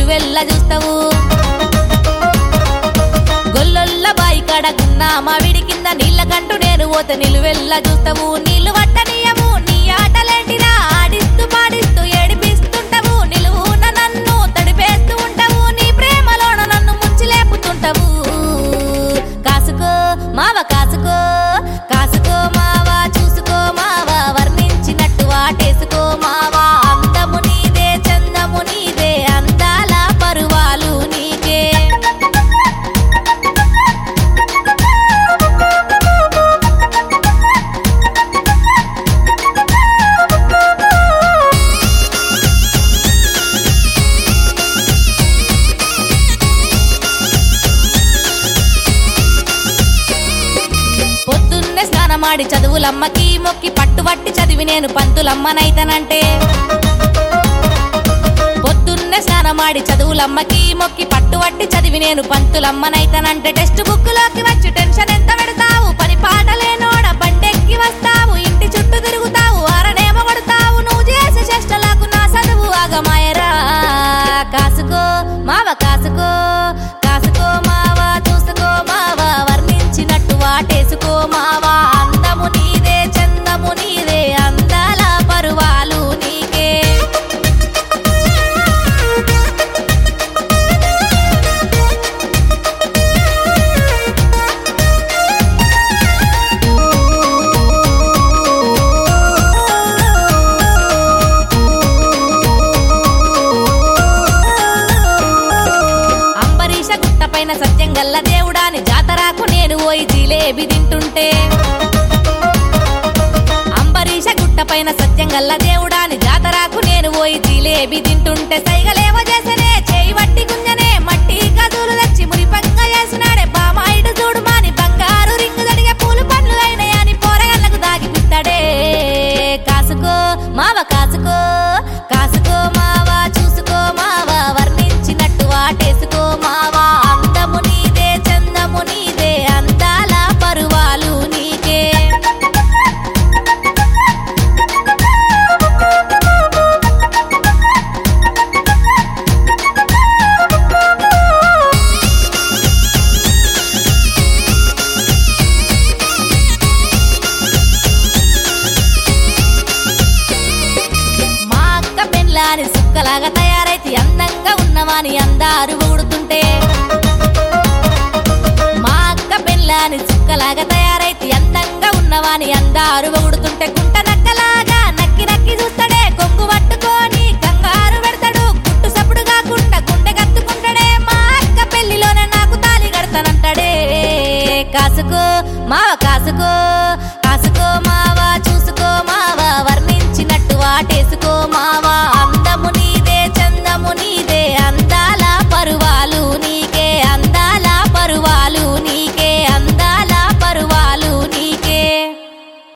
నిలువెల్ల చూస్తావు గొల్లొల్ల బాయి కడకున్న మావిడి కింద నీళ్ళ కంటూ నేను పోతే నిలువెల్ల చూస్తావు నీళ్లు పట్టనీయము నీ ఆటలేంటిరా ఆడిస్తూ పాడిస్తూ ఏడిపిస్తుంటావు నిలువున నన్ను తడిపేస్తూ ఉంటావు నీ ప్రేమలోన నన్ను ముంచి లేపుతుంటావు కాసుకో మావ కాసుకో కాసుకో మావా చూసుకో మావా వర్ణించినట్టు వాటేసుకో మావా అందము నీదే చందము నీదే అందాల పరువాలు నీకే పొద్దున్నే స్నానమాడి చదువులమ్మకి మొక్కి పట్టుబట్టి చదివి నేను పంతులమ్మనైతనంటే పొద్దున్నే స్నానమాడి చదువులమ్మకి మొక్కి పట్టుబట్టి చదివి నేను పంతులమ్మనైతనంటే టెక్స్ట్ బుక్ లోకి వచ్చి టెన్షన్ ఎంత పెడతావు పని పాటలేనోడ బండెక్కి వస్తావు ఇంటి చుట్టూ తిరుగుతావు అరనేమ కొడతావు నువ్వు చేసే చేష్టలకు నా చదువు ఆగమాయరా కాసుకో మావ కాసుకో కాసుకో మావా చూసుకో మావా వర్ణించినట్టు వాటేసుకో మావా అందము నీదే చందము నీదే అందాల పరువాలు నీకే అంబరీష గుట్టపైన సత్యం గల్ల దేవుడాని జాతరాకు నేను పోయి జిలేబి తింటుంటే అంబరీష గుట్టపైన సత్యం గల్ల దేవుడాని జాతరాకు నేను పోయి జిలేబి తింటుంటే సైగలేవో చేసనే చేయి వట్టి గుంజనే మట్టి కదులు తెచ్చి మురిపంగా చేసినాడే బామాయిడు చూడు మాని బంగారు రింగు దడిగే పూలు పండ్లు అయినాయని పోరగళ్ళకు దాగిపిస్తాడే కాసుకో మావ కాసుకో కాసుకో మావా చూసుకో మావా వర్ణించినట్టు వాటేసుకో మావా అందము నీదే చందము నీదే అందాల పరువాలు నీకే మా అక్క పెళ్ళాని సుక్కలాగా తయారైతే అందంగా ఉన్నవాని అందారు ఊడుతుంటే మా అక్క పెళ్ళాని సుక్కలాగా తయారైతే అందంగా ఉన్నవాని అందారు ఊడుతుంటే గుంట